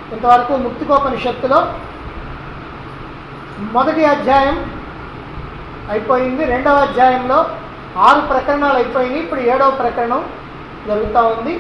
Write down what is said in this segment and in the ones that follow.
ఇంతవరకు ముక్తికోపనిషత్తులో మొదటి అధ్యాయం అయిపోయింది రెండవ అధ్యాయంలో ఆరు ప్రకరణాలు అయిపోయినాయి ఇప్పుడు ఏడవ ప్రకరణం జరుగుతూ ఉంది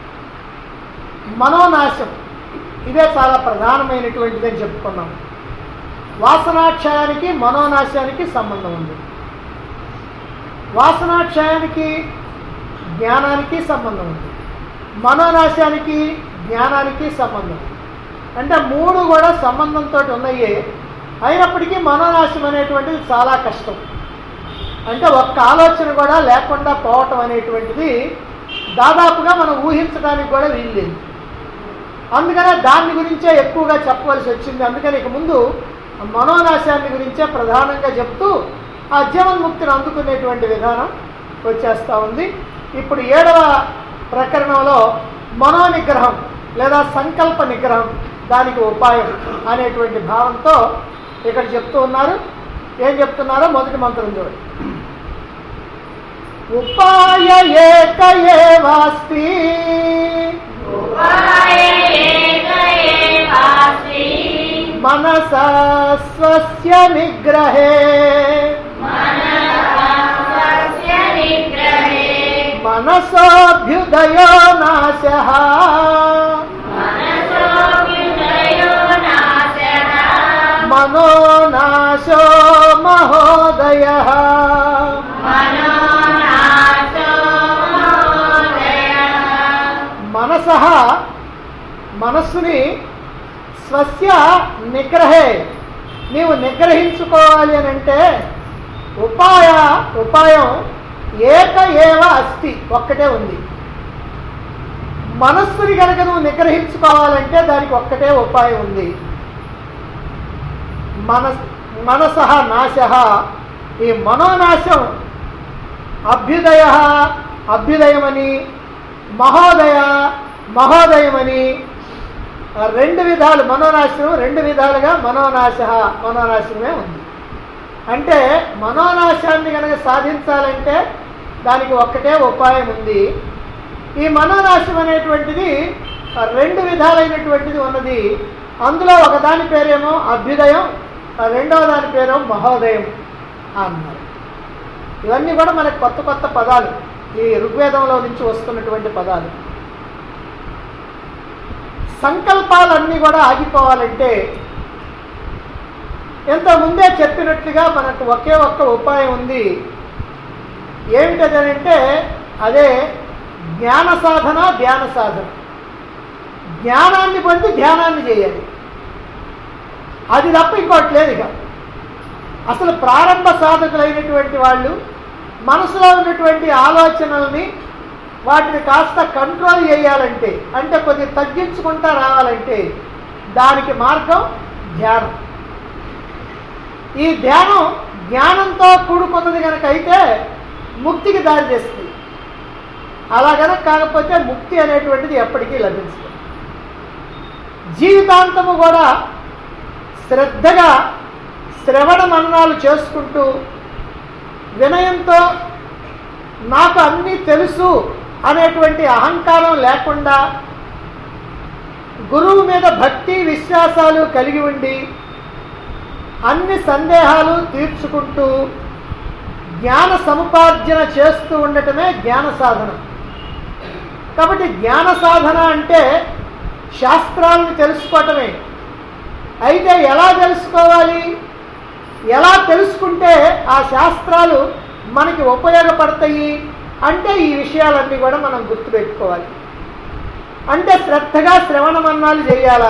మనోనాశం ఇదే చాలా ప్రధానమైనటువంటిది అని చెప్పుకున్నాం వాసనాక్షయానికి మనోనాశానికి సంబంధం ఉంది వాసనాక్షయానికి జ్ఞానానికి సంబంధం ఉంది మనోనాశానికి జ్ఞానానికి సంబంధం అంటే మూడు కూడా సంబంధంతో ఉన్నాయి అయినప్పటికీ మనోనాశం అనేటువంటిది చాలా కష్టం అంటే ఒక్క ఆలోచన కూడా లేకుండా పోవటం అనేటువంటిది దాదాపుగా మనం ఊహించడానికి కూడా వీల్లేదు అందుకనే దాని గురించే ఎక్కువగా చెప్పవలసి వచ్చింది అందుకని ఇక ముందు మనోనాశాన్ని గురించే ప్రధానంగా చెప్తూ ఆ జీవన్ముక్తిని అందుకునేటువంటి విధానం వచ్చేస్తూ ఉంది ఇప్పుడు ఏడవ ప్రకరణంలో మనో నిగ్రహం లేదా సంకల్ప నిగ్రహం దానికి ఉపాయం అనేటువంటి భావంతో ఇక్కడ చెప్తూ ఉన్నారు ఏం చెప్తున్నారో మొదటి మంత్రం చూడండి ఉపాయ ఏక ఏవాస్తి उपाय एक एवास्ति మనస స్వస్య నిగ్రహే मनसस्य निग्रहे మనసోభ్యుదయో నాశ मनसोऽभ्युदयो नाशः మనో నాశో మహోదయ मनो नाशो महोदयः మనస మనస్సుని స్వస్య నిగ్రహే నీవు నిగ్రహించుకోవాలి అని అంటే ఉపాయ ఉపాయం ఏక ఏవ అస్తి ఒక్కటే ఉంది మనస్సుని కనుక నువ్వు నిగ్రహించుకోవాలంటే దానికి ఒక్కటే ఉపాయం ఉంది మన మనస నాశ ఈ మనోనాశం అభ్యుదయ అభ్యుదయమని మహోదయ మహోదయమని ఆ రెండు విధాలు మనోనాశనం రెండు విధాలుగా మనోనాశ మనోనాశనమే ఉంది అంటే మనోనాశాన్ని కనుక సాధించాలంటే దానికి ఒక్కటే ఉపాయం ఉంది ఈ మనోనాశం అనేటువంటిది ఆ రెండు విధాలైనటువంటిది ఉన్నది అందులో ఒకదాని పేరేమో అభ్యుదయం ఆ రెండవ దాని పేరేమో మహోదయం అన్నారు ఇవన్నీ కూడా మనకు కొత్త కొత్త పదాలు ఈ ఋగ్వేదంలో నుంచి వస్తున్నటువంటి పదాలు సంకల్పాలన్నీ కూడా ఆగిపోవాలంటే ఎంతో ముందే చెప్పినట్లుగా మనకు ఒకే ఒక్క ఉపాయం ఉంది ఏమిటదంటే అదే జ్ఞాన సాధన ధ్యాన సాధన జ్ఞానాన్ని పొంది ధ్యానాన్ని చేయాలి అది తప్ప ఇంకోటి లేదు ఇక అసలు ప్రారంభ సాధకులైనటువంటి వాళ్ళు మనసులో ఉన్నటువంటి ఆలోచనల్ని వాటిని కాస్త కంట్రోల్ చేయాలంటే అంటే కొద్దిగా తగ్గించుకుంటా రావాలంటే దానికి మార్గం ధ్యానం ఈ ధ్యానం జ్ఞానంతో కూడుకున్నది కనుక అయితే ముక్తికి దారి చేస్తుంది అలా కనుక కాకపోతే ముక్తి అనేటువంటిది ఎప్పటికీ లభించదు జీవితాంతము కూడా శ్రద్ధగా శ్రవణ మననాలు చేసుకుంటూ వినయంతో నాకు అన్నీ తెలుసు అనేటువంటి అహంకారం లేకుండా గురువు మీద భక్తి విశ్వాసాలు కలిగి ఉండి అన్ని సందేహాలు తీర్చుకుంటూ జ్ఞాన సముపార్జన చేస్తూ ఉండటమే జ్ఞాన సాధన కాబట్టి జ్ఞాన సాధన అంటే శాస్త్రాలను తెలుసుకోవటమే అయితే ఎలా తెలుసుకోవాలి ఎలా తెలుసుకుంటే ఆ శాస్త్రాలు మనకి ఉపయోగపడతాయి అంటే ఈ విషయాలన్నీ కూడా మనం గుర్తుపెట్టుకోవాలి అంటే శ్రద్ధగా శ్రవణ మన్నాలు చేయాలా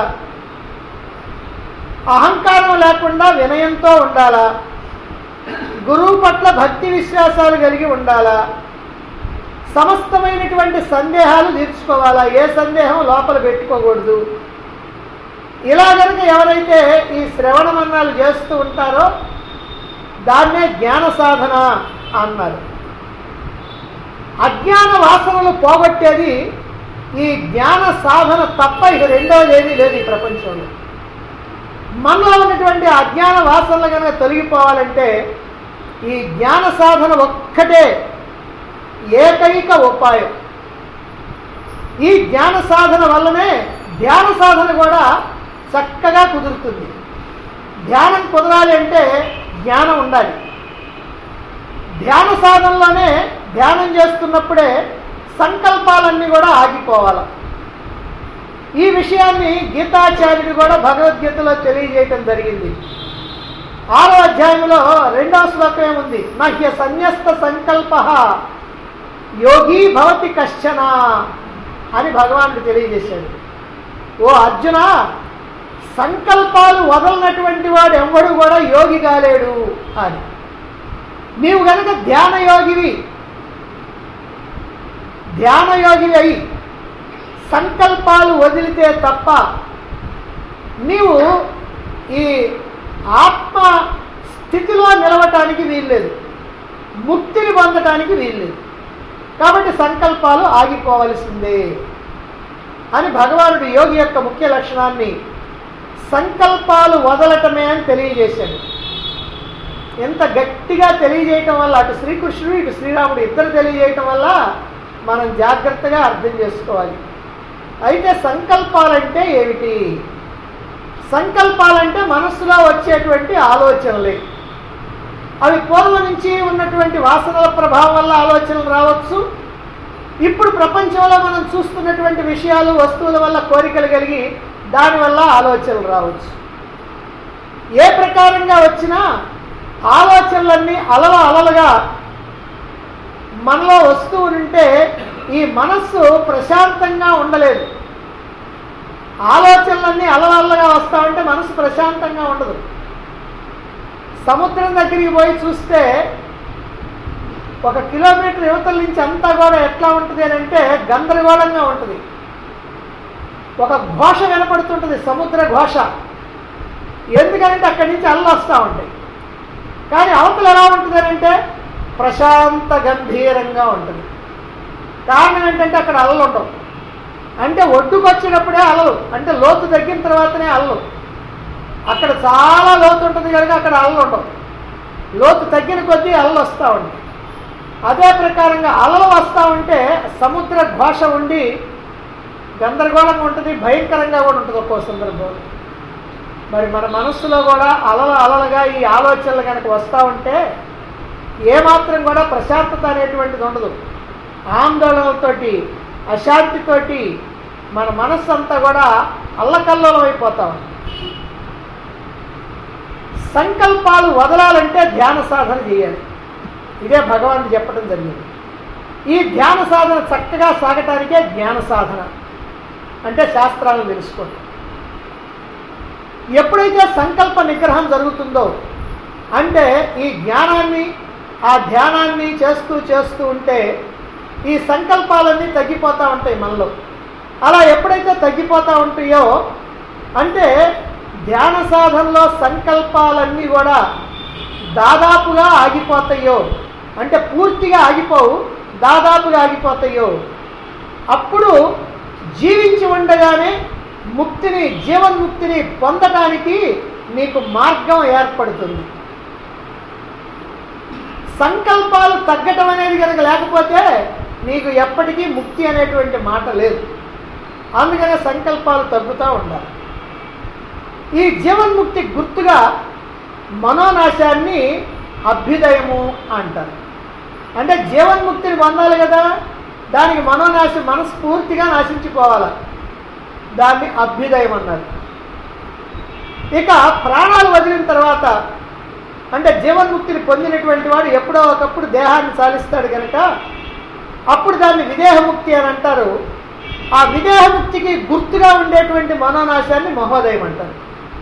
అహంకారం లేకుండా వినయంతో ఉండాలా గురువు పట్ల భక్తి విశ్వాసాలు కలిగి ఉండాలా సమస్తమైనటువంటి సందేహాలు తీర్చుకోవాలా ఏ సందేహం లోపల పెట్టుకోకూడదు ఇలా కనుక ఎవరైతే ఈ శ్రవణ మన్నాలు చేస్తూ ఉంటారో దాన్నే జ్ఞాన సాధన అన్నారు అజ్ఞాన వాసనలు పోగొట్టేది ఈ జ్ఞాన సాధన తప్ప ఇక రెండవది ఏమీ లేదు ఈ ప్రపంచంలో మనలో ఉన్నటువంటి అజ్ఞాన వాసనలు కనుక తొలగిపోవాలంటే ఈ జ్ఞాన సాధన ఒక్కటే ఏకైక ఉపాయం ఈ జ్ఞాన సాధన వల్లనే ధ్యాన సాధన కూడా చక్కగా కుదురుతుంది ధ్యానం కుదరాలి అంటే జ్ఞానం ఉండాలి ధ్యాన సాధనలోనే ధ్యానం చేస్తున్నప్పుడే సంకల్పాలన్నీ కూడా ఆగిపోవాలి ఈ విషయాన్ని గీతాచార్యుడు కూడా భగవద్గీతలో తెలియజేయటం జరిగింది ఆరో అధ్యాయంలో రెండవ శ్లోకం ఏముంది నహ్య సన్యస్త సంకల్ప యోగి భవతి కశ్చన అని భగవానుడు తెలియజేశాడు ఓ అర్జున సంకల్పాలు వదలనటువంటి వాడు ఎవడు కూడా యోగి కాలేడు అని నీవు కనుక ధ్యాన యోగివి ధ్యాన యోగివి అయి సంకల్పాలు వదిలితే తప్ప నీవు ఈ ఆత్మ స్థితిలో నిలవటానికి వీల్లేదు ముక్తిని పొందటానికి వీల్లేదు కాబట్టి సంకల్పాలు ఆగిపోవలసిందే అని భగవానుడు యోగి యొక్క ముఖ్య లక్షణాన్ని సంకల్పాలు వదలటమే అని తెలియజేశాడు ఎంత గట్టిగా తెలియజేయటం వల్ల అటు శ్రీకృష్ణుడు ఇటు శ్రీరాముడు ఇద్దరు తెలియజేయటం వల్ల మనం జాగ్రత్తగా అర్థం చేసుకోవాలి అయితే సంకల్పాలంటే ఏమిటి సంకల్పాలంటే మనస్సులో వచ్చేటువంటి ఆలోచనలే అవి పూర్వం నుంచి ఉన్నటువంటి వాసనల ప్రభావం వల్ల ఆలోచనలు రావచ్చు ఇప్పుడు ప్రపంచంలో మనం చూస్తున్నటువంటి విషయాలు వస్తువుల వల్ల కోరికలు కలిగి దానివల్ల ఆలోచనలు రావచ్చు ఏ ప్రకారంగా వచ్చినా ఆలోచనలన్నీ అలల అలలుగా మనలో వస్తూ ఉంటే ఈ మనస్సు ప్రశాంతంగా ఉండలేదు ఆలోచనలన్నీ అలలల్లగా వస్తా ఉంటే మనసు ప్రశాంతంగా ఉండదు సముద్రం దగ్గరికి పోయి చూస్తే ఒక కిలోమీటర్ యువతల నుంచి అంతా కూడా ఎట్లా ఉంటుంది అని అంటే గందరగోళంగా ఉంటుంది ఒక ఘోష వినపడుతుంటుంది సముద్ర ఘోష ఎందుకంటే అక్కడి నుంచి అల్లు వస్తూ ఉంటాయి కానీ అవతల ఎలా ఉంటుంది అని అంటే ప్రశాంత గంభీరంగా ఉంటుంది కారణం ఏంటంటే అక్కడ అలలు ఉండవు అంటే ఒడ్డుకు వచ్చినప్పుడే అలలు అంటే లోతు తగ్గిన తర్వాతనే అలలు అక్కడ చాలా లోతు ఉంటుంది కనుక అక్కడ అలలు ఉండవు లోతు తగ్గిన కొద్దీ అలలు వస్తూ ఉంటాయి అదే ప్రకారంగా అలలు వస్తూ ఉంటే సముద్ర ఘోష ఉండి గందరగోళంగా ఉంటుంది భయంకరంగా కూడా ఉంటుంది ఒక్కో సందర్భంలో మరి మన మనస్సులో కూడా అలల అలలుగా ఈ ఆలోచనలు కనుక వస్తూ ఉంటే ఏమాత్రం కూడా ప్రశాంతత అనేటువంటిది ఉండదు ఆందోళనలతోటి అశాంతితోటి మన మనస్సు అంతా కూడా అల్లకల్లోలం అయిపోతాం సంకల్పాలు వదలాలంటే ధ్యాన సాధన చేయాలి ఇదే భగవానుడు చెప్పడం జరిగింది ఈ ధ్యాన సాధన చక్కగా సాగటానికే జ్ఞాన సాధన అంటే శాస్త్రాలను తెలుసుకోండి ఎప్పుడైతే సంకల్ప నిగ్రహం జరుగుతుందో అంటే ఈ జ్ఞానాన్ని ఆ ధ్యానాన్ని చేస్తూ చేస్తూ ఉంటే ఈ సంకల్పాలన్నీ తగ్గిపోతూ ఉంటాయి మనలో అలా ఎప్పుడైతే తగ్గిపోతూ ఉంటాయో అంటే ధ్యాన సాధనలో సంకల్పాలన్నీ కూడా దాదాపుగా ఆగిపోతాయో అంటే పూర్తిగా ఆగిపోవు దాదాపుగా ఆగిపోతాయో అప్పుడు జీవించి ఉండగానే ముక్తిని జీవన్ముక్తిని పొందటానికి నీకు మార్గం ఏర్పడుతుంది సంకల్పాలు తగ్గటం అనేది కనుక లేకపోతే నీకు ఎప్పటికీ ముక్తి అనేటువంటి మాట లేదు అందుకనే సంకల్పాలు తగ్గుతూ ఉండాలి ఈ జీవన్ముక్తి గుర్తుగా మనోనాశాన్ని అభ్యుదయము అంటారు అంటే జీవన్ముక్తిని పొందాలి కదా దానికి మనోనాశం మనస్ఫూర్తిగా నాశించిపోవాలి దాన్ని అభ్యుదయం అన్నారు ఇక ప్రాణాలు వదిలిన తర్వాత అంటే జీవన్ముక్తిని పొందినటువంటి వాడు ఎప్పుడో ఒకప్పుడు దేహాన్ని సాధిస్తాడు కనుక అప్పుడు దాన్ని విదేహముక్తి అని అంటారు ఆ విదేహముక్తికి గుర్తుగా ఉండేటువంటి మనోనాశాన్ని మహోదయం అంటారు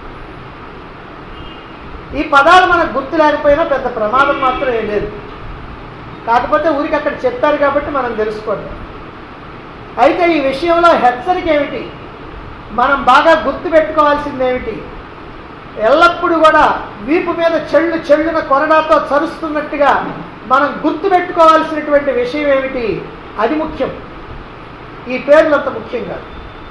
ఈ పదాలు మనకు గుర్తు లేకపోయినా పెద్ద ప్రమాదం మాత్రం ఏం లేదు కాకపోతే ఊరికి అక్కడ చెప్తారు కాబట్టి మనం తెలుసుకోండి అయితే ఈ విషయంలో హెచ్చరిక ఏమిటి మనం బాగా గుర్తు పెట్టుకోవాల్సింది ఏమిటి ఎల్లప్పుడూ కూడా వీపు మీద చెళ్ళు చెళ్ళున కొరడాతో చరుస్తున్నట్టుగా మనం గుర్తు పెట్టుకోవాల్సినటువంటి విషయం ఏమిటి అది ముఖ్యం ఈ పేర్లు అంత ముఖ్యం కాదు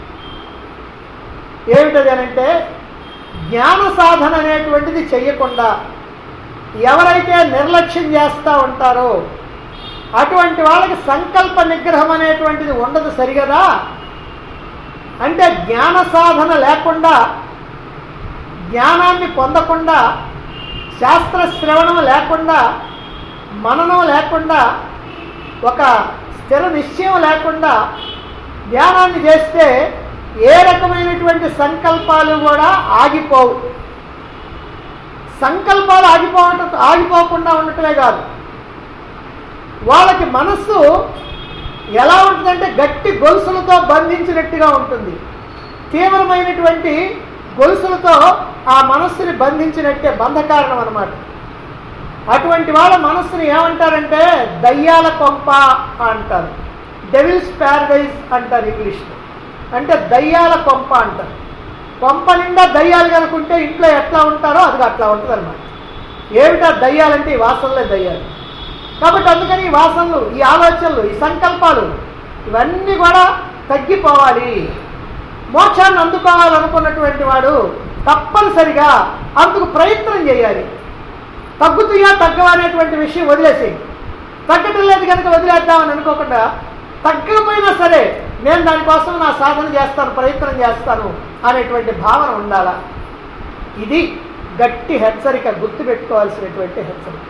ఏమిటది అనంటే జ్ఞాన సాధన అనేటువంటిది చెయ్యకుండా ఎవరైతే నిర్లక్ష్యం చేస్తూ ఉంటారో అటువంటి వాళ్ళకి సంకల్ప నిగ్రహం అనేటువంటిది ఉండదు సరిగదా అంటే జ్ఞాన సాధన లేకుండా జ్ఞానాన్ని పొందకుండా శాస్త్ర శ్రవణం లేకుండా మననం లేకుండా ఒక స్థిర నిశ్చయం లేకుండా ధ్యానాన్ని చేస్తే ఏ రకమైనటువంటి సంకల్పాలు కూడా ఆగిపోవు సంకల్పాలు ఆగిపోవటం ఆగిపోకుండా ఉండటమే కాదు వాళ్ళకి మనస్సు ఎలా ఉంటుందంటే గట్టి గొలుసులతో బంధించినట్టుగా ఉంటుంది తీవ్రమైనటువంటి గొలుసులతో ఆ మనస్సుని బంధించినట్టే బంధకారణం అనమాట అటువంటి వాళ్ళ మనస్సుని ఏమంటారంటే దయ్యాల కొంప అంటారు డెవిల్స్ ప్యారడైజ్ అంటారు ఇంగ్లీష్లో అంటే దయ్యాల కొంప అంటారు కొంప నిండా దయ్యాలు కనుకుంటే ఇంట్లో ఎట్లా ఉంటారో అది అట్లా ఉంటుంది అనమాట ఏమిటా దయ్యాలంటే ఈ వాసనలే దయ్యాలు కాబట్టి అందుకని ఈ వాసనలు ఈ ఆలోచనలు ఈ సంకల్పాలు ఇవన్నీ కూడా తగ్గిపోవాలి మోక్షాన్ని అందుకోవాలనుకున్నటువంటి వాడు తప్పనిసరిగా అందుకు ప్రయత్నం చేయాలి తగ్గుతాయా తగ్గవా అనేటువంటి విషయం వదిలేసేయి తగ్గటం లేదు కనుక వదిలేద్దామని అనుకోకుండా తగ్గకపోయినా సరే నేను దానికోసం నా సాధన చేస్తాను ప్రయత్నం చేస్తాను అనేటువంటి భావన ఉండాలా ఇది గట్టి హెచ్చరిక గుర్తుపెట్టుకోవాల్సినటువంటి హెచ్చరిక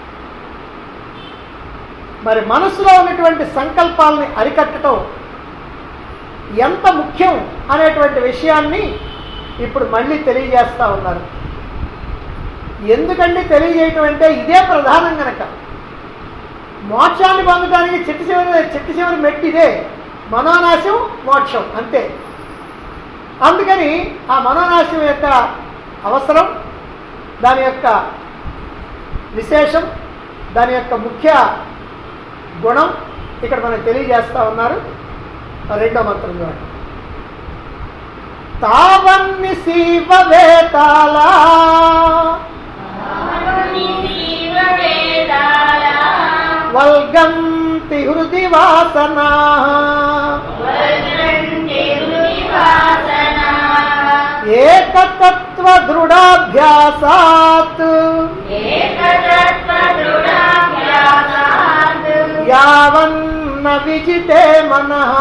మరి మనసులో ఉన్నటువంటి సంకల్పాలని అరికట్టడం ఎంత ముఖ్యం అనేటువంటి విషయాన్ని ఇప్పుడు మళ్ళీ తెలియజేస్తా ఉన్నారు ఎందుకండి తెలియజేయటం అంటే ఇదే ప్రధానం గనక మోక్షాన్ని పొందడానికి చిట్టు చివరి చిట్టు చివరి మెట్టి ఇదే మనోనాశం మోక్షం అంతే అందుకని ఆ మనోనాశం యొక్క అవసరం దాని యొక్క విశేషం దాని యొక్క ముఖ్య గుణం ఇక్కడ మనకు తెలియజేస్తా ఉన్నారు రెండో మంత్రం ద్వారా తావన్ని శివ వేతాల వల్గంతి హృది వాసనా ఏకతత్వ దృఢాభ్యాసాత్ యావన్న విజితే మనః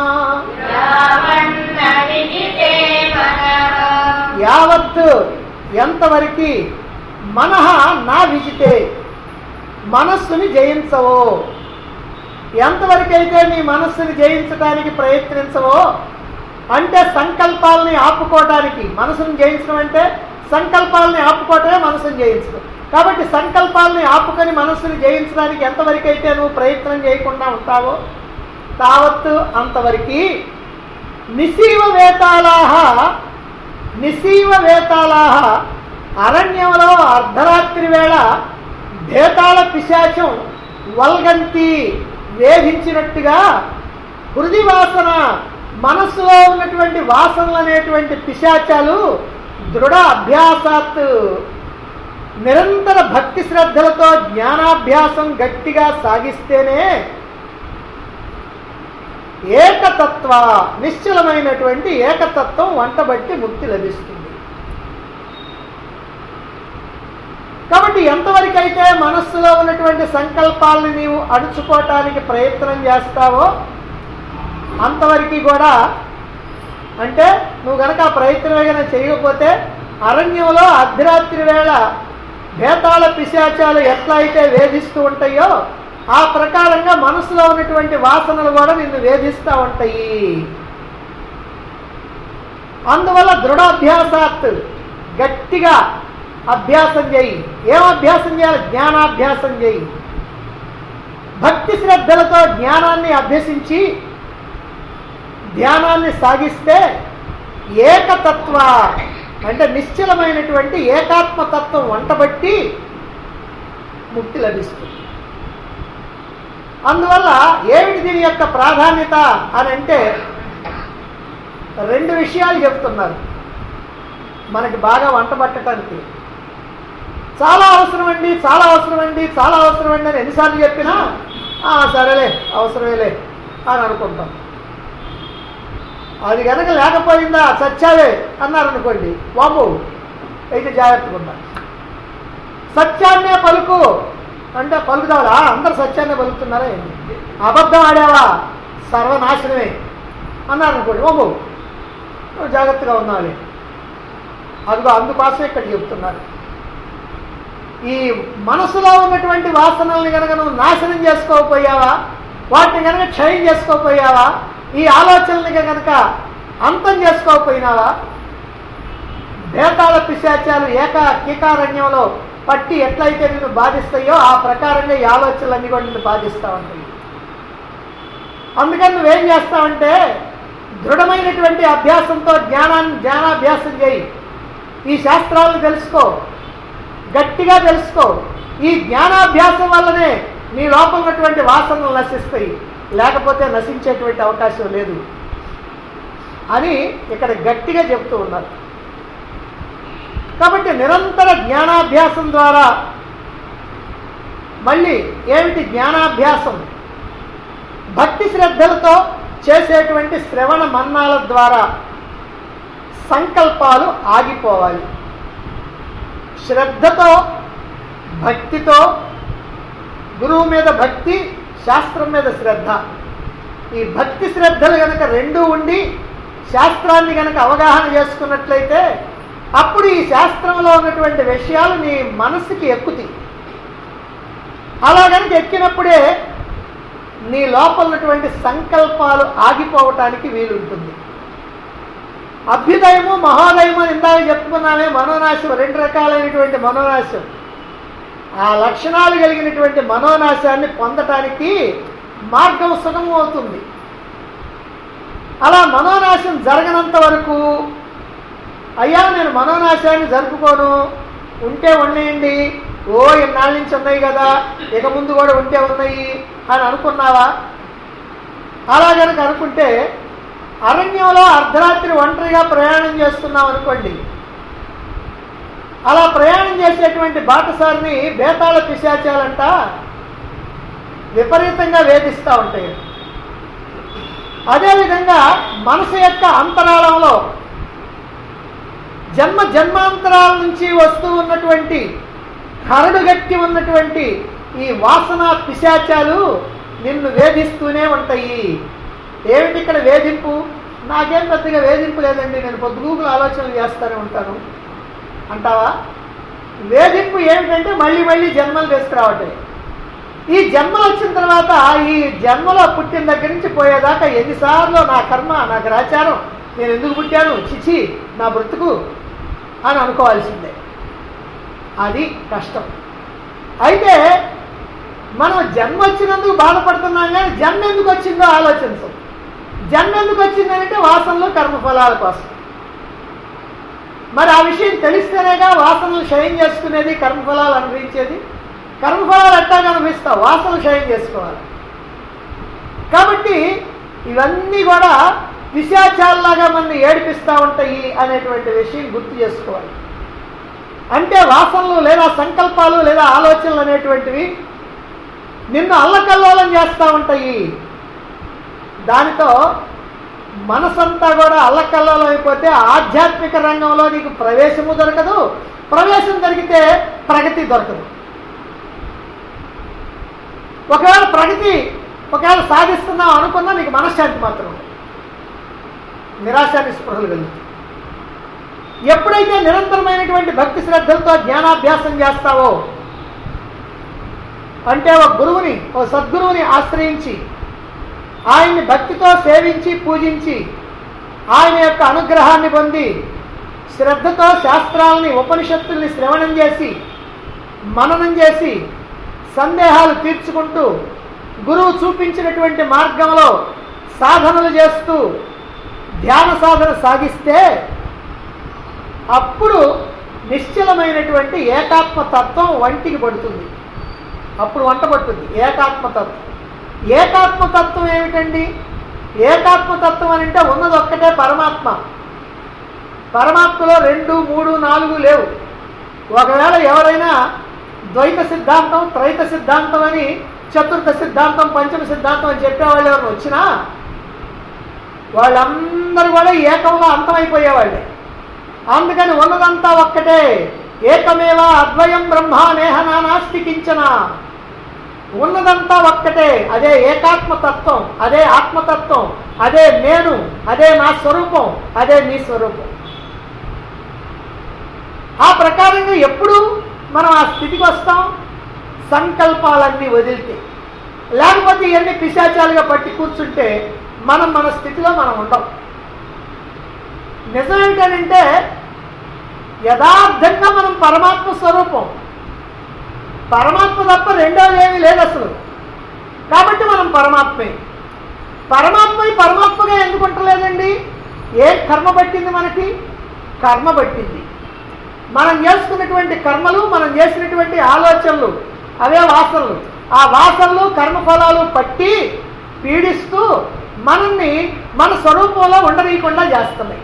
యావత్ ఎంతవరకు మనః నా విజితే మనస్సుని జయించవో ఎంతవరకైతే నీ మనస్సుని జయించడానికి ప్రయత్నించవో అంటే సంకల్పాలని ఆపుకోవడానికి మనసుని జయించడం అంటే సంకల్పాలని ఆపుకోవటమే మనసుని జయించడం కాబట్టి సంకల్పాలని ఆపుకొని మనస్సుని జయించడానికి ఎంతవరకైతే నువ్వు ప్రయత్నం చేయకుండా ఉంటావో తావత్తు అంతవరకు నిశీవ వేతాళాహ నిశీవ వేతాళాహ అరణ్యంలో అర్ధరాత్రి వేళ భేతాళ పిశాచం వల్గంతి వేధించినట్టుగా హృది వాసన మనస్సులో ఉన్నటువంటి వాసనలు అనేటువంటి పిశాచాలు దృఢ అభ్యాసాత్ నిరంతర భక్తి శ్రద్ధలతో జ్ఞానాభ్యాసం గట్టిగా సాగిస్తేనే ఏకతత్వ నిశ్చలమైనటువంటి ఏకతత్వం వంటబట్టి ముక్తి లభిస్తుంది కాబట్టి ఎంతవరకు అయితే మనస్సులో ఉన్నటువంటి సంకల్పాలని నీవు అడుచుకోవటానికి ప్రయత్నం చేస్తావో అంతవరకు కూడా అంటే నువ్వు గనక ఆ ప్రయత్నం ఏదైనా చేయకపోతే అరణ్యంలో అర్ధరాత్రి వేళ భేతాళ పిశాచాలు ఎట్లా అయితే వేధిస్తూ ఉంటాయో ఆ ప్రకారంగా మనసులో ఉన్నటువంటి వాసనలు కూడా నిన్ను వేధిస్తూ ఉంటాయి అందువల్ల దృఢాభ్యాసాత్ గట్టిగా అభ్యాసం చేయి ఏం అభ్యాసం చేయాలి జ్ఞానాభ్యాసం చేయి భక్తి శ్రద్ధలతో జ్ఞానాన్ని అభ్యసించి ధ్యానాన్ని సాగిస్తే ఏకతత్వ అంటే నిశ్చలమైనటువంటి ఏకాత్మతత్వం వంటబట్టి ముక్తి లభిస్తుంది అందువల్ల ఏమిటి దీని యొక్క ప్రాధాన్యత అని అంటే రెండు విషయాలు చెప్తున్నారు మనకి బాగా వంట పట్టడానికి చాలా అవసరం అండి చాలా అవసరం అండి చాలా అవసరం అండి అని ఎన్నిసార్లు చెప్పినా "ఆ, సరేలే అవసరమేలే అని అనుకుంటాం అది కనుక లేకపోయిందా సత్యావే అన్నారనుకోండి వాము అయితే జాగ్రత్తగా ఉండాలి సత్యాన్నే పలుకు అంటే పలుకుతావా అందరు సత్యాన్నే పలుకుతున్నారా ఏంటి అబద్ధం ఆడావా సర్వనాశనమే అన్నారనుకోండి వాము నువ్వు జాగ్రత్తగా ఉన్నావు అదిగో అందుకోసం ఇక్కడ చెప్తున్నారు ఈ మనసులో ఉన్నటువంటి వాసనల్ని కనుక నువ్వు నాశనం చేసుకోకపోయావా వాటిని కనుక క్షయం చేసుకోకపోయావా ఈ ఆలోచనల్ని కనుక అంతం చేసుకోకపోయినావా భేతాళ పిశాచాలు ఏక కీకారణ్యంలో పట్టి ఎట్లయితే నిన్ను బాధిస్తాయో ఆ ప్రకారంగా ఈ ఆలోచనలన్నీ కూడా నిన్ను బాధిస్తూ ఉంటాయి అందుకని నువ్వేం చేస్తావంటే దృఢమైనటువంటి అభ్యాసంతో జ్ఞానాన్ని జ్ఞానాభ్యాసం చేయి ఈ శాస్త్రాలను తెలుసుకో గట్టిగా తెలుసుకో ఈ జ్ఞానాభ్యాసం వల్లనే నీ లోపల ఉన్నటువంటి వాసనలు నశిస్తాయి లేకపోతే నశించేటువంటి అవకాశం లేదు అని ఇక్కడ గట్టిగా చెప్తూ ఉన్నారు కాబట్టి నిరంతర జ్ఞానాభ్యాసం ద్వారా మళ్ళీ ఏమిటి జ్ఞానాభ్యాసం భక్తి శ్రద్ధలతో చేసేటువంటి శ్రవణ మన్నాల ద్వారా సంకల్పాలు ఆగిపోవాలి శ్రద్ధతో భక్తితో గురువు మీద భక్తి శాస్త్రం మీద శ్రద్ధ ఈ భక్తి శ్రద్ధలు గనక రెండూ ఉండి శాస్త్రాన్ని గనక అవగాహన చేసుకున్నట్లయితే అప్పుడు ఈ శాస్త్రంలో ఉన్నటువంటి విషయాలు నీ మనసుకి ఎక్కుతాయి అలా కనుక ఎక్కినప్పుడే నీ లోపల ఉన్నటువంటి సంకల్పాలు ఆగిపోవటానికి వీలుంటుంది అభ్యుదయము మహోదయము అని ఇందాక చెప్పుకున్నామే మనోనాశం రెండు రకాలైనటువంటి మనోనాశం ఆ లక్షణాలు కలిగినటువంటి మనోనాశాన్ని పొందటానికి మార్గం సుగమం అవుతుంది అలా మనోనాశం జరగనంత వరకు అయ్యా నేను మనోనాశాన్ని జరుపుకోను ఉంటే ఉండేయండి ఓ ఇన్నాళ్ళ నుంచి ఉన్నాయి కదా ఇక ముందు కూడా ఉంటే ఉన్నాయి అని అనుకున్నావా అలా కనుక అనుకుంటే అరణ్యంలో అర్ధరాత్రి ఒంటరిగా ప్రయాణం చేస్తున్నాం అనుకోండి అలా ప్రయాణం చేసేటువంటి బాటసారిని బేతాళ పిశాచాలంట విపరీతంగా వేధిస్తూ ఉంటాయి అదేవిధంగా మనసు యొక్క అంతరాళంలో జన్మ జన్మాంతరాల నుంచి వస్తూ ఉన్నటువంటి కరడుగట్టి ఉన్నటువంటి ఈ వాసన పిశాచాలు నిన్ను వేధిస్తూనే ఉంటాయి ఏమిటి ఇక్కడ వేధింపు నాకేం పెద్దగా వేధింపు లేదండి నేను పొద్దుగూకులు ఆలోచనలు చేస్తూనే ఉంటాను అంటావా వేధింపు ఏమిటంటే మళ్ళీ మళ్ళీ జన్మలు తీసుకురావటం ఈ జన్మలు వచ్చిన తర్వాత ఈ జన్మలో పుట్టిన దగ్గర నుంచి పోయేదాకా ఎన్నిసార్లు నా కర్మ నా గ్రాచారం నేను ఎందుకు పుట్టాను చిచి నా బ్రతుకు అని అనుకోవాల్సిందే అది కష్టం అయితే మనం జన్మ వచ్చినందుకు బాధపడుతున్నాం కానీ జన్మ ఎందుకు వచ్చిందో ఆలోచించం జన్మ ఎందుకు వచ్చిందంటే వాసనలు కర్మఫలాల కోసం మరి ఆ విషయం తెలిస్తేనేగా వాసనలు క్షయం చేసుకునేది కర్మఫలాలు అనుభవించేది కర్మఫలాలు ఎట్టాగా అనుభవిస్తావు వాసనలు క్షయం చేసుకోవాలి కాబట్టి ఇవన్నీ కూడా పిశాచాల్లాగా మనల్ని ఏడిపిస్తూ ఉంటాయి అనేటువంటి విషయం గుర్తు చేసుకోవాలి అంటే వాసనలు లేదా సంకల్పాలు లేదా ఆలోచనలు అనేటువంటివి నిన్ను అల్లకల్లోలం చేస్తూ ఉంటాయి దానితో మనసంతా కూడా అల్లకల్లోలం అయిపోతే ఆధ్యాత్మిక రంగంలో నీకు ప్రవేశము దొరకదు ప్రవేశం దొరికితే ప్రగతి దొరకదు ఒకవేళ ప్రగతి ఒకవేళ సాధిస్తున్నావు అనుకున్నా నీకు మనశ్శాంతి మాత్రం ఉండదు. నిరాశ నిస్పృహలు కలుగుతాయి ఎప్పుడైతే నిరంతరమైనటువంటి భక్తి శ్రద్ధలతో జ్ఞానాభ్యాసం చేస్తావో అంటే ఒక గురువుని ఓ సద్గురువుని ఆశ్రయించి ఆయన్ని భక్తితో సేవించి పూజించి ఆయన యొక్క అనుగ్రహాన్ని పొంది శ్రద్ధతో శాస్త్రాలని ఉపనిషత్తుల్ని శ్రవణం చేసి మననం చేసి సందేహాలు తీర్చుకుంటూ గురువు చూపించినటువంటి మార్గంలో సాధనలు చేస్తూ ధ్యాన సాధన సాగిస్తే అప్పుడు నిశ్చలమైనటువంటి ఏకాత్మ తత్వం వంటికి పడుతుంది అప్పుడు వంట పడుతుంది ఏకాత్మతత్వం ఏకాత్మతత్వం ఏమిటండి ఏకాత్మతత్వం అని అంటే ఉన్నది ఒక్కటే పరమాత్మ పరమాత్మలో రెండు మూడు నాలుగు లేవు ఒకవేళ ఎవరైనా ద్వైత సిద్ధాంతం త్రైత సిద్ధాంతం అని చతుర్థ సిద్ధాంతం పంచమ సిద్ధాంతం అని చెప్పేవాళ్ళు ఎవరైనా వచ్చినా వాళ్ళందరూ కూడా ఏకంలో అంతమైపోయేవాళ్ళే అందుకని ఉన్నదంతా ఒక్కటే ఏకమేవ అద్వయం బ్రహ్మ నేహ నానాస్తి కించన ఉన్నదంతా ఒక్కటే అదే ఏకాత్మతత్వం అదే ఆత్మతత్వం అదే నేను అదే నా స్వరూపం అదే నీ స్వరూపం ఆ ప్రకారంగా ఎప్పుడు మనం ఆ స్థితికి వస్తాం సంకల్పాలన్నీ వదిలితే లేకపోతే ఇవన్నీ పిశాచాలుగా పట్టి కూర్చుంటే మనం మన స్థితిలో మనం ఉండం నిజం ఏంటంటే యథార్థంగా మనం పరమాత్మ స్వరూపం పరమాత్మ తప్ప రెండోది ఏమీ లేదు అసలు కాబట్టి మనం పరమాత్మే పరమాత్మ పరమాత్మగా ఎందుకు ఉంటలేదండి ఏ కర్మ పట్టింది మనకి కర్మ పట్టింది మనం చేసుకున్నటువంటి కర్మలు మనం చేసినటువంటి ఆలోచనలు అవే వాసనలు ఆ వాసనలు కర్మఫలాలు పట్టి పీడిస్తూ మనల్ని మన స్వరూపంలో ఉండనీయకుండా చేస్తున్నాయి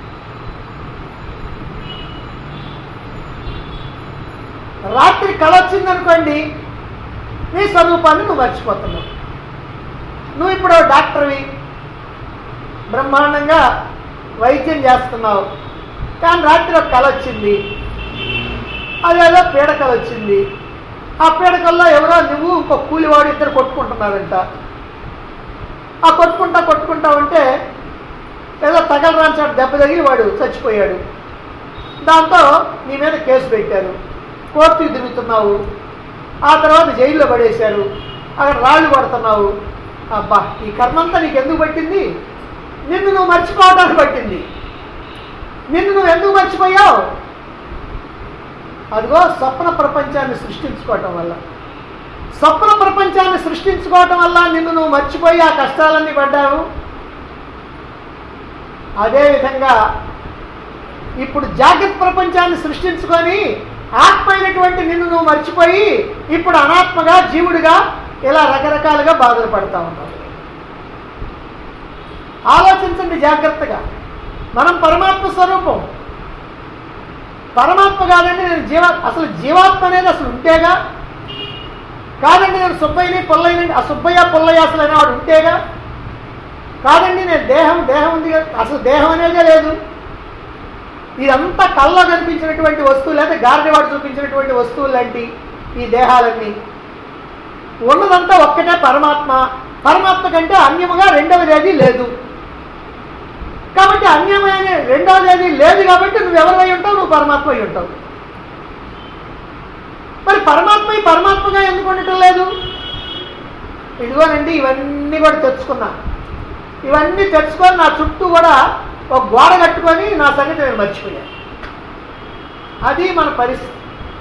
రాత్రి కళ వచ్చిందనుకోండి నీ స్వరూపాన్ని నువ్వు మర్చిపోతున్నావు నువ్వు ఇప్పుడు డాక్టర్వి బ్రహ్మాండంగా వైద్యం చేస్తున్నావు కానీ రాత్రి ఒక కళ వచ్చింది అదేదో పీడకలు వచ్చింది ఆ పీడకల్లో ఎవరో నువ్వు ఇంకో కూలివాడు ఇద్దరు కొట్టుకుంటున్నారంట ఆ కొట్టుకుంటా కొట్టుకుంటా ఉంటే ఏదో తగలరాని చోట దెబ్బ తగిలి వాడు చచ్చిపోయాడు దాంతో నీ మీద కేసు పెట్టారు కోర్టుకి తిరుగుతున్నావు ఆ తర్వాత జైల్లో పడేశారు అక్కడ రాళ్ళు కొడుతున్నావు అబ్బా ఈ కర్మంతా నీకు ఎందుకు పట్టింది నిన్ను నువ్వు మర్చిపోవడానికి పట్టింది నిన్ను నువ్వు ఎందుకు మర్చిపోయావు అదిగో స్వప్న ప్రపంచాన్ని సృష్టించుకోవటం వల్ల స్వప్న ప్రపంచాన్ని సృష్టించుకోవటం వల్ల నిన్ను నువ్వు మర్చిపోయి ఆ కష్టాలన్నీ పడ్డావు అదేవిధంగా ఇప్పుడు జాగ్రత్త ప్రపంచాన్ని సృష్టించుకొని ఆత్మ అయినటువంటి నిన్ను నువ్వు మర్చిపోయి ఇప్పుడు అనాత్మగా జీవుడిగా ఇలా రకరకాలుగా బాధలు పడతా ఉన్నావు ఆలోచించండి జాగ్రత్తగా మనం పరమాత్మ స్వరూపం పరమాత్మ కాదండి నేను జీవ అసలు జీవాత్మ అనేది అసలు ఉంటేగా కాదండి నేను సుబ్బయ్యని పొల్లయ్యని ఆ సుబ్బయ్య పొల్లయ్య అసలు అనేవాడు ఉంటేగా కాదండి నేను దేహం దేహం ఉంది కదా అసలు దేహం అనేదే లేదు ఇదంతా కళ్ళలో కనిపించినటువంటి వస్తువులు లేదా గారడివాడు చూపించినటువంటి వస్తువులు లాంటి ఈ దేహాలన్నీ ఉన్నదంతా ఒక్కటే పరమాత్మ పరమాత్మ కంటే అన్యముగా రెండవది ఏది లేదు కాబట్టి అన్యమైన రెండవది ఏది లేదు కాబట్టి నువ్వు ఎవరివై ఉంటావు నువ్వు పరమాత్మ అయి ఉంటావు మరి పరమాత్మ ఈ పరమాత్మగా ఎందుకు ఉండటం లేదు ఇదిగోనండి ఇవన్నీ కూడా తెచ్చుకున్నా ఇవన్నీ తెచ్చుకొని నా చుట్టూ కూడా ఒక గోడ కట్టుకొని నా సంగతి నేను మర్చిపోయాను అది మన పరిస్థితి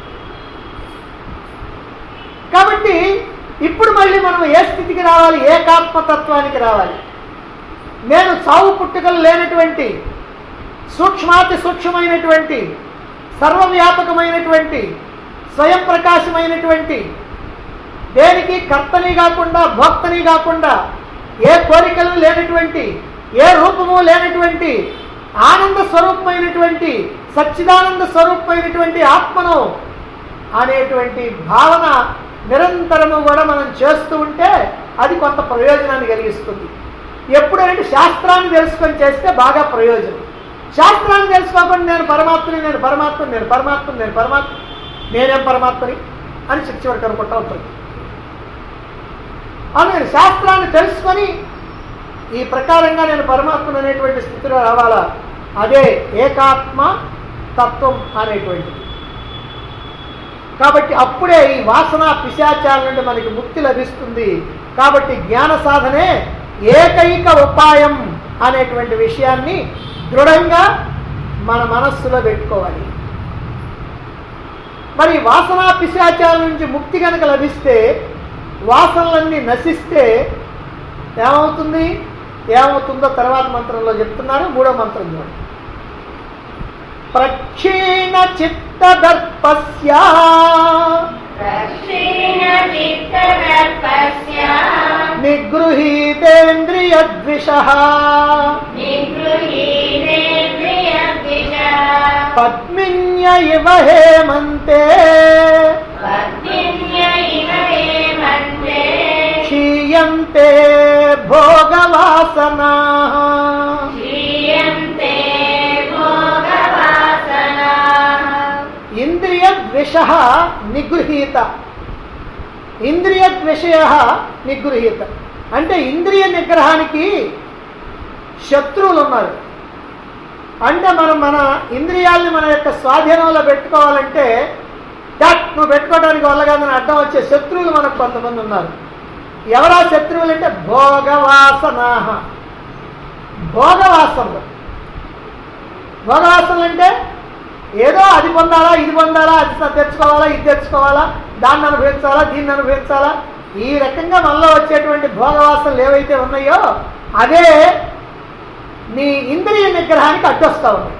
కాబట్టి ఇప్పుడు మళ్ళీ మనం ఏ స్థితికి రావాలి ఏకాత్మతత్వానికి రావాలి నేను చావు పుట్టుకలు లేనటువంటి సూక్ష్మాతి సూక్ష్మమైనటువంటి సర్వవ్యాపకమైనటువంటి స్వయం ప్రకాశమైనటువంటి దేనికి కర్తని కాకుండా భోక్తని కాకుండా ఏ కోరికలు లేనటువంటి ఏ రూపము లేనటువంటి ఆనంద స్వరూపమైనటువంటి సచ్చిదానంద స్వరూపమైనటువంటి ఆత్మను అనేటువంటి భావన నిరంతరము కూడా మనం చేస్తూ ఉంటే అది కొంత ప్రయోజనాన్ని కలిగిస్తుంది ఎప్పుడంటే శాస్త్రాన్ని తెలుసుకొని చేస్తే బాగా ప్రయోజనం శాస్త్రాన్ని తెలుసుకోకుండా నేను పరమాత్మని నేను పరమాత్మని నేను పరమాత్మని నేను పరమాత్మ నేనేం పరమాత్మని అని శిక్ష వరకు అనుకుంటా ఉంటుంది అందుకని శాస్త్రాన్ని తెలుసుకొని ఈ ప్రకారంగా నేను పరమాత్మను అనేటువంటి స్థితిలో రావాలా అదే ఏకాత్మ తత్వం అనేటువంటిది కాబట్టి అప్పుడే ఈ వాసన పిశాచాల నుండి మనకి ముక్తి లభిస్తుంది కాబట్టి జ్ఞాన సాధనే ఏకైక ఉపాయం అనేటువంటి విషయాన్ని దృఢంగా మన మనస్సులో పెట్టుకోవాలి మరి వాసనా పిశాచాల నుంచి ముక్తి కనుక లభిస్తే వాసనలన్నీ నశిస్తే ఏమవుతుంది ఏమవుతుందో తర్వాత మంత్రంలో చెప్తున్నారు మూడో మంత్రం చూడండి ప్రక్షీణ చిత్త దర్పస్య ప్రక్షీణచిత్తదర్పస్య నిగృహీతేంద్రియ ద్విష నిగృహీతేంద్రియద్విషः పద్మిన్య ఇవ హేమంతే పద్మిన్య ఇవ హేమంతే క్షీయంతే భోగవాసనా క్షీయంతే భోగవాసనాः ఇంద్రియ ద్విష నిగృహీత ఇంద్రియ విషయ నిగృహీత అంటే ఇంద్రియ నిగ్రహానికి శత్రువులు ఉన్నారు అంటే మనం మన ఇంద్రియాల్ని మన యొక్క స్వాధీనంలో పెట్టుకోవాలంటే డట్ నువ్వు పెట్టుకోవడానికి వల్ల కాదని అడ్డం వచ్చే శత్రువులు మనకు కొంతమంది ఉన్నారు ఎవరా శత్రువులు అంటే భోగవాసనాహ భోగవాసనలు భోగవాసనలు అంటే ఏదో అది పొందాలా ఇది పొందాలా అది స- తెచ్చుకోవాలా ఇది తెచ్చుకోవాలా దాన్ని అనుభవించాలా దీన్ని అనుభవించాలా ఈ రకంగా మనలో వచ్చేటువంటి భోగవాసనలు ఏవైతే ఉన్నాయో అదే నీ ఇంద్రియ నిగ్రహానికి అడ్డొస్తా ఉన్నాయి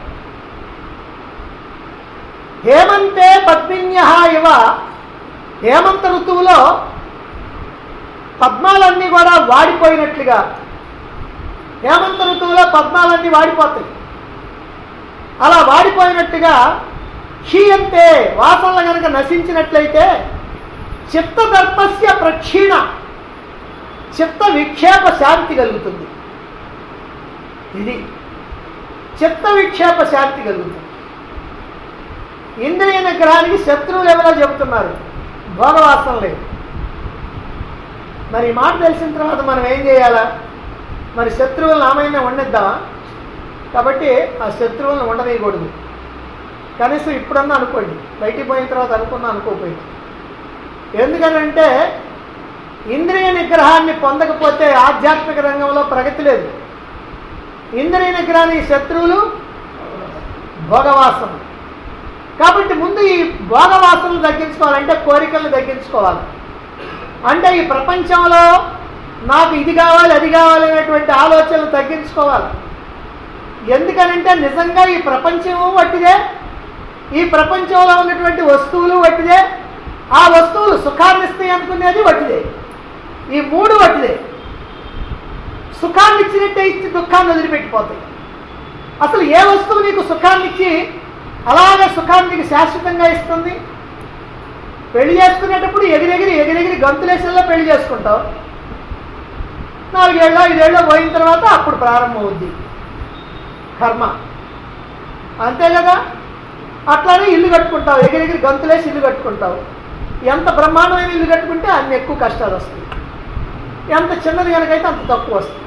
హేమంతే పద్మిన్య ఇవ హేమంత ఋతువులో పద్మాలన్నీ కూడా వాడిపోయినట్లుగా హేమంత ఋతువులో పద్మాలన్నీ వాడిపోతాయి అలా వాడిపోయినట్టుగా క్షీయంతే వాసనలు కనుక నశించినట్లయితే చిత్తదర్పస్య ప్రక్షీణ చిత్త విక్షేప శాంతి కలుగుతుంది ఇది చిత్త విక్షేప శాంతి కలుగుతుంది ఇంద్రియ నిగ్రహానికి శత్రువులు ఎవరో చెబుతున్నారు భోగవాసన లేదు మరి ఈ మాట తెలిసిన తర్వాత మనం ఏం చేయాలా మరి శత్రువులను ఆమెనే వండిద్దామా కాబట్టి ఆ శత్రువులను ఉండనీయకూడదు కనీసం ఇప్పుడన్నా అనుకోండి బయటికి పోయిన తర్వాత అనుకున్నా అనుకోకపోయింది ఎందుకనంటే ఇంద్రియ నిగ్రహాన్ని పొందకపోతే ఆధ్యాత్మిక రంగంలో ప్రగతి లేదు ఇంద్రియ నిగ్రహానికి శత్రువులు భోగవాసన కాబట్టి ముందు ఈ భోగవాసనలు తగ్గించుకోవాలంటే కోరికలను తగ్గించుకోవాలి అంటే ఈ ప్రపంచంలో నాకు ఇది కావాలి అది కావాలి అనేటువంటి ఆలోచనలు తగ్గించుకోవాలి ఎందుకనంటే నిజంగా ఈ ప్రపంచము వట్టిదే ఈ ప్రపంచంలో ఉన్నటువంటి వస్తువులు వట్టిదే ఆ వస్తువులు సుఖాన్ని ఇస్తాయి అనుకునేది వట్టిదే ఈ మూడు వట్టిదే సుఖాన్ని ఇచ్చినట్టే ఇచ్చి దుఃఖాన్ని వదిలిపెట్టిపోతాయి అసలు ఏ వస్తువు నీకు సుఖాన్ని ఇచ్చి అలాగే సుఖాన్ని నీకు శాశ్వతంగా ఇస్తుంది పెళ్లి చేసుకునేటప్పుడు ఎగిరెగిరి ఎగిరెగిరి గంతులేసల్లో పెళ్లి చేసుకుంటావు నాలుగేళ్ళ ఐదేళ్ళ పోయిన తర్వాత అప్పుడు ప్రారంభమవుద్ది కర్మ అంతే కదా అట్లానే ఇల్లు కట్టుకుంటావు ఎగిరెగిరి గంతులేసి ఇల్లు కట్టుకుంటావు ఎంత బ్రహ్మాండమైన ఇల్లు కట్టుకుంటే అన్ని ఎక్కువ కష్టాలు వస్తాయి ఎంత చిన్నది కనుకైతే అంత తక్కువ వస్తుంది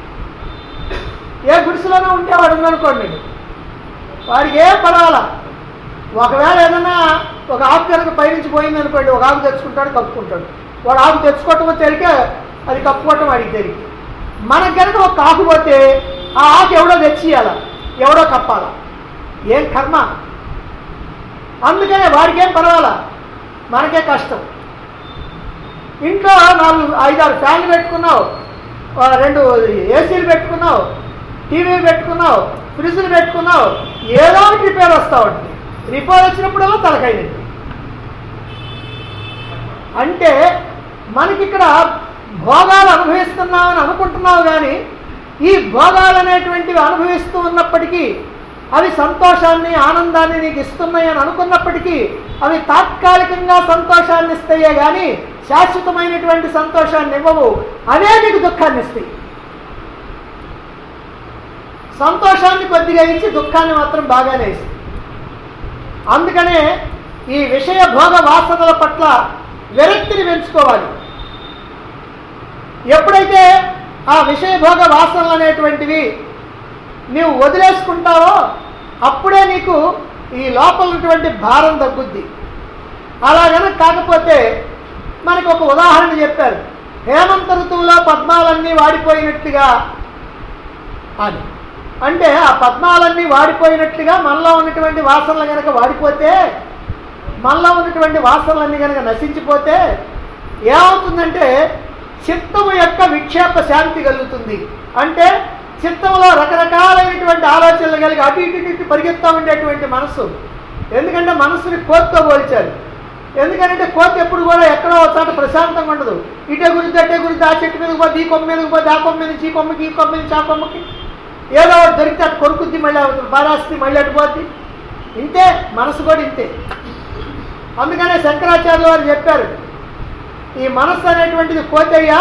ఏ గుడిసెలోనే ఉండేవాడు ఉందనుకోండి వాడికి ఏం పర్వాలా ఒకవేళ ఏదైనా ఒక ఆకు కనుక పైనుంచి పోయింది అనుకోండి ఒక ఆకు తెచ్చుకుంటాడు కప్పుకుంటాడు వాడు ఆకు తెచ్చుకోవటం తెలికే అది కప్పుకోవటం వాడికి తెలియదు మనకి కనుక ఒక ఆకు పోతే ఆ ఆకు ఎవడో తెచ్చియాల ఎవడో కప్పాల ఏం కర్మ అందుకనే వాడికి ఏం పర్వాలా మనకే కష్టం ఇంట్లో నాలుగు ఐదారు ఫ్యాన్లు పెట్టుకున్నావు ఆ, రెండు ఏసీలు పెట్టుకున్నావు టీవీ పెట్టుకున్నావు ఫ్రిడ్జ్లు పెట్టుకున్నావు ఏదో ఒకటి రిపేర్ వస్తూ ఉంటుంది రిపేర్ వచ్చినప్పుడల్లా తలకైనది అంటే మనకి ఇక్కడ భోగాలు అనుభవిస్తున్నామని అనుకుంటున్నావు కానీ ఈ భోగాలు అనేటువంటివి అనుభవిస్తూ ఉన్నప్పటికీ అవి సంతోషాన్ని ఆనందాన్ని నీకు ఇస్తున్నాయి అని అనుకున్నప్పటికీ అవి తాత్కాలికంగా సంతోషాన్ని ఇస్తాయే కానీ శాశ్వతమైనటువంటి సంతోషాన్ని ఇవ్వవు అవే నీకు దుఃఖాన్ని ఇస్తాయి సంతోషాన్ని కొద్దిగా ఇచ్చి దుఃఖాన్ని మాత్రం బాగానే ఇస్తాయి అందుకనే ఈ విషయ భోగ వాసనల పట్ల విరక్తిని పెంచుకోవాలి ఎప్పుడైతే ఆ విషయ భోగ వాసనలు అనేటువంటివి నీవు వదిలేసుకుంటావో అప్పుడే నీకు ఈ లోపల ఉన్నటువంటి భారం తగ్గుద్ది అలాగన కాకపోతే మనకు ఒక ఉదాహరణ చెప్పారు హేమంత ఋతువులో పద్మాలన్నీ వాడిపోయినట్టుగా అని అంటే ఆ పద్మాలన్నీ వాడిపోయినట్లుగా మనలో ఉన్నటువంటి వాసనలు కనుక వాడిపోతే మనలో ఉన్నటువంటి వాసనలన్నీ కనుక నశించిపోతే ఏమవుతుందంటే చిత్తము యొక్క విక్షేప శాంతి కలుగుతుంది అంటే చిత్తంలో రకరకాలైనటువంటి ఆలోచనలు కలిగి అటు ఇటు ఇటు ఇటు పరిగెత్తా ఉండేటువంటి మనస్సు ఎందుకంటే మనస్సుని కోతితో పోల్చారు ఎందుకంటే కోతి ఎప్పుడు కూడా ఎక్కడో ఒక చోట ప్రశాంతంగా ఉండదు ఇటే గురించి అట్టే గురించి ఆ చెట్టు మీదకి పోతే ఈ కొమ్మ మీదకి పోతే ఆ కొమ్మ మీద నుంచి ఈ కొమ్మకి ఈ కొమ్మ నుంచి ఆ కొమ్మకి ఏదో ఒకటి దొరికితే అటు కొరుకుద్ది మళ్ళీ అవుతుంది బారాస్తి మళ్ళీ అటు పోద్ది ఇంతే మనసు కూడా ఇంతే అందుకనే శంకరాచార్యుల వారు చెప్పారు ఈ మనస్సు అనేటువంటిది కోతయ్యా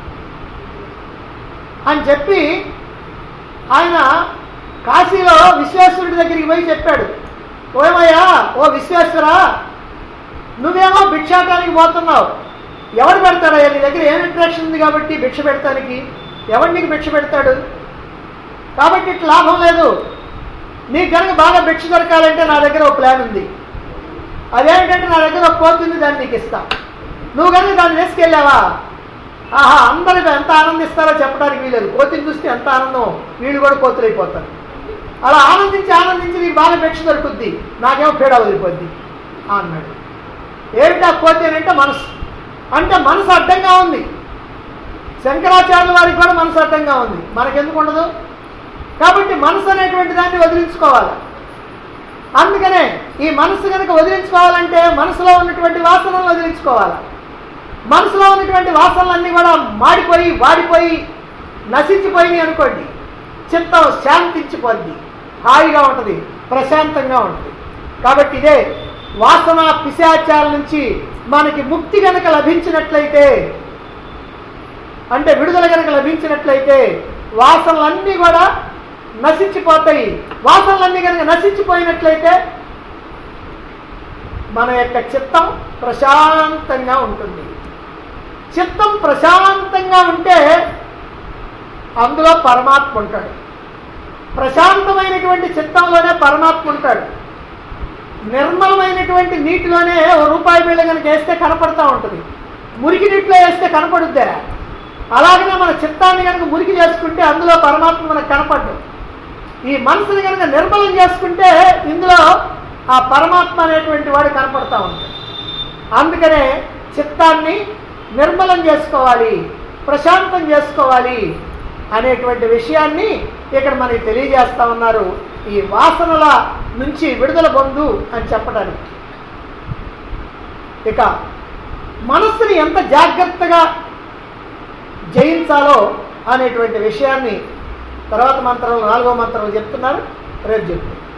అని చెప్పి ఆయన కాశీలో విశ్వేశ్వరుడి దగ్గరికి పోయి చెప్పాడు ఓమయ్యా ఓ విశ్వేశ్వరా నువ్వేమో భిక్షాటానికి పోతున్నావు ఎవడు పెడతాడయ్యా నీ దగ్గర ఏం ఇంట్రాక్షన్ ఉంది కాబట్టి భిక్ష పెడతానికి ఎవడు నీకు భిక్ష పెడతాడు కాబట్టి ఇట్లా లాభం లేదు నీకు కనుక బాగా భిక్ష దొరకాలంటే నా దగ్గర ఒక ప్లాన్ ఉంది అదేంటంటే నా దగ్గర ఒక కోతి ఉంది దాన్ని నీకు ఇస్తా నువ్వు కనుక దాన్ని తీసుకెళ్ళావా ఆహా అందరూ ఎంత ఆనందిస్తారో చెప్పడానికి వీలేదు కోతిని చూస్తే ఎంత ఆనందం వీళ్ళు కూడా కోతులైపోతారు అలా ఆనందించి ఆనందించి నీకు బాగా భిక్ష దొరుకుద్ది నాకేమో పీడ వదిలిపోద్ది అన్నాడు ఏమిటా కోతి అని అంటే మనసు అంటే మనసు అడ్డంగా ఉంది శంకరాచార్యుల వారికి కూడా మనసు అడ్డంగా ఉంది మనకెందుకు ఉండదు కాబట్టి మనసు అనేటువంటి దాన్ని వదిలించుకోవాలి అందుకనే ఈ మనసు కనుక వదిలించుకోవాలంటే మనసులో ఉన్నటువంటి వాసనలు వదిలించుకోవాలి మనసులో ఉన్నటువంటి వాసనలన్నీ కూడా మాడిపోయి వాడిపోయి నశించిపోయినాయి అనుకోండి చిత్తం శాంతించిపోద్ది హాయిగా ఉంటుంది ప్రశాంతంగా ఉంటుంది కాబట్టి ఇదే వాసన పిశాచాల నుంచి మనకి ముక్తి కనుక లభించినట్లయితే అంటే విడుదల కనుక లభించినట్లయితే వాసనలన్నీ కూడా నశించిపోతాయి వాసనలన్నీ కనుక నశించిపోయినట్లయితే మన యొక్క చిత్తం ప్రశాంతంగా ఉంటుంది చిత్తం ప్రశాంతంగా ఉంటే అందులో పరమాత్మ ఉంటాడు ప్రశాంతమైనటువంటి చిత్తంలోనే పరమాత్మ ఉంటాడు నిర్మలమైనటువంటి నీటిలోనే ఓ రూపాయి బిళ్ళ కనుక వేస్తే కనపడతా ఉంటుంది మురికి నీటిలో వేస్తే కనపడుద్దా అలాగనే మన చిత్తాన్ని కనుక మురికి చేసుకుంటే అందులో పరమాత్మ మనకు కనపడ్డు ఈ మనసుని కనుక నిర్మలం చేసుకుంటే ఇందులో ఆ పరమాత్మ అనేటువంటి వాడు కనపడతా ఉంటాడు అందుకనే చిత్తాన్ని నిర్మలం చేసుకోవాలి ప్రశాంతం చేసుకోవాలి అనేటువంటి విషయాన్ని ఇక్కడ మనకి తెలియజేస్తా ఉన్నారు ఈ వాసనల నుంచి విడుదల పొందు అని చెప్పడానికి ఇక మనస్సుని ఎంత జాగ్రత్తగా జయించాలో అనేటువంటి విషయాన్ని తర్వాత మంత్రంలో నాలుగో మంత్రంలో చెప్తున్నారు రేపు చెప్తారు